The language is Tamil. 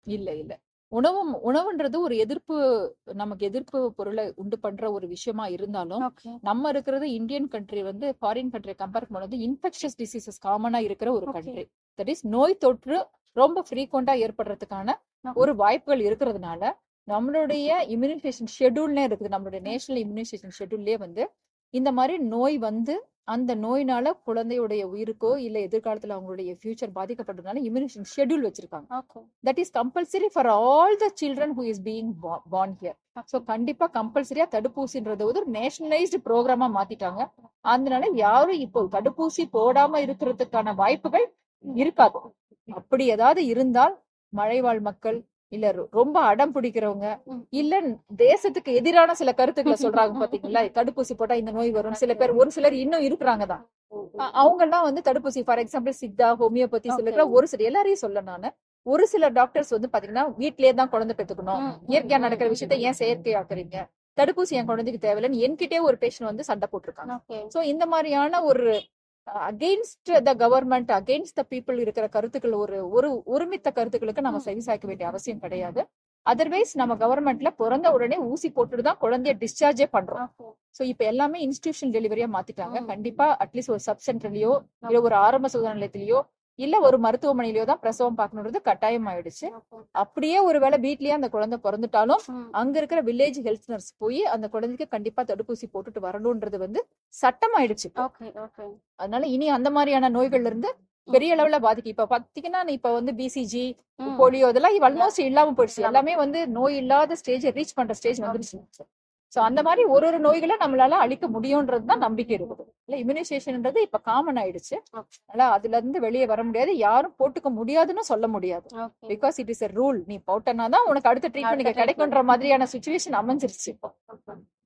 இல்ல இல்ல உணவும் உணவுன்றது ஒரு எதிர்ப்பு நமக்கு எதிர்ப்பு பொருளை உண்டு பண்ற ஒரு விஷயமா இருந்தாலும் ஓகே நம்ம இருக்கிறது இந்தியன் கண்ட்ரி வந்து ஃபாரின் கண்ட்ரி கம்பேர் பண்ணும்போது இன்ஃபெக்ஷஸ் டிசீசஸ் காமனா இருக்கிற ஒரு Okay. கண்ட்ரி தட் இஸ் நோய் தொற்று ரொம்ப ஃப்ரீக்வெண்டா ஏற்படுறதுக்கான Okay. ஒரு வாய்ப்புகள் இருக்கிறதுனால நம்மளுடைய இம்யூனைசேஷன் ஷெட்யூல்னே இருக்குது நம்மளுடைய நேஷனல் இம்யூனைசேஷன் ஷெட்யூல்லே வந்து இந்த மாதிரி நோய் வந்து அந்த நோயினால குழந்தையுடைய உயிருக்கோ இல்ல எதிர்காலத்துல அவங்களுடைய ஃபியூச்சர் பாதிக்கப்படுறதுனால இம்யூனேஷன் ஷெட்யூல் வச்சிருக்காங்க okay that is compulsory for all the children who is being born here so கண்டிப்பா கம்பல்சரியா தடுப்பூசின்றது ஒரு நேஷனலைஸ்டு ப்ரோக்ராமா மாத்திட்டாங்க அதனால யாரும் இப்போ தடுப்பூசி போடாம இருக்கிறதுக்கான வாய்ப்புகள் இருக்காது அப்படி ஏதாவது இருந்தால் மழைவாழ் மக்கள் இல்ல ரொ- ரொம்ப அடம் பிடிக்கிறவங்க ம். இல்ல தேசத்துக்கு எதிரான சில கருத்துக்களை சொல்றாங்க பாத்தீங்களா தடுப்பூசி போட்டா இந்த நோய் வரும் சில பேர் ஒரு சிலர் இன்னும் இருக்கிறாங்க தான் அவங்க எல்லாம் வந்து தடுப்பூசி ஃபார் எக்ஸாம்பிள் சித்தா ஹோமியோபதி சில Okay. ஒரு சில எல்லாரையும் சொல்ல நானு ஒரு சில டாக்டர்ஸ் வந்து பாத்தீங்கன்னா வீட்லயே தான் குழந்தை பெத்துக்கணும் ம், இயற்கையா ம், நடக்கிற ம், விஷயத்த ஏன் செயற்கை ஆக்குறீங்க தடுப்பூசி என் குழந்தைக்கு தேவையில்லைன்னு என்கிட்டயே ஒரு பேஷண்ட் வந்து சண்டை போட்டிருக்காங்க ஓகே சோ இந்த மாதிரியான ஒரு against the government against the people இருக்கிற கருத்துக்கள் ஒரு ஒரு ஒருமித்த கருத்துக்களுக்கு நம்ம ம். செவி சாய்க்க வேண்டிய அவசியம் கிடையாது அதர்வைஸ் நம்ம கவர்மெண்ட்ல பிறந்த உடனே ஊசி போட்டுட்டு தான் குழந்தைய டிஸ்சார்ஜே பண்றோம் ஓகே சோ இப்ப எல்லாமே இன்ஸ்டிடியூஷன் டெலிவரியா மாத்திட்டாங்க ம். கண்டிப்பா அட்லீஸ்ட் ஒரு சப் சென்டர்லயோ இல்ல ஒரு ஆரம்ப சுகாதார நிலையத்திலயோ இல்ல ஒரு மருத்துவமனையிலயோ தான் பிரசவம் பார்க்கணுன்றது கட்டாயம் ஆயிடுச்சு ஓகே அப்படியே ஒருவேளை வீட்லயே அந்த குழந்தை பிறந்துட்டாலும் ம். அங்க இருக்கிற வில்லேஜ் ஹெல்த் நர்ஸ் போய் அந்த குழந்தைக்கு கண்டிப்பா தடுப்பூசி போட்டுட்டு வரணும்ன்றது வந்து சட்டம் ஆயிடுச்சு இப்போ. ஓகே ஓகே அதனால இனி அந்த மாதிரியான நோய்கள்ல இருந்து பெரிய அளவுல பாதிக்கு இப்ப பாத்தீங்கன்னா இப்ப வந்து பிசிஜி ம். போலியோ இதெல்லாம் ஆல்மோஸ்ட் இல்லாம போயிடுச்சு எல்லாமே வந்து நோய் இல்லாத ஸ்டேஜ் ரீச் பண்ற ஸ்டேஜ் வந்துருச்சு சோ அந்த மாதிரி ஒரு ஒரு நோய்களை நம்மளால அழிக்க முடியும்ன்றது தான் நம்பிக்கை இருக்குது இல்ல இம்யூனைசேஷன்ன்றது இப்ப காமன் ஆயிடுச்சு Okay. அதனால அதுல இருந்து வெளியே வர முடியாது யாரும் போட்டுக்க முடியாதுன்னு சொல்ல முடியாது okay because it is a rule நீ போட்டனா தான் உனக்கு அடுத்த ட்ரீட்மெண்ட் அடுத்த கிடைக்கும்ன்ற மாதிரியான சுச்சுவேஷன் அமைஞ்சிருச்சு இப்போ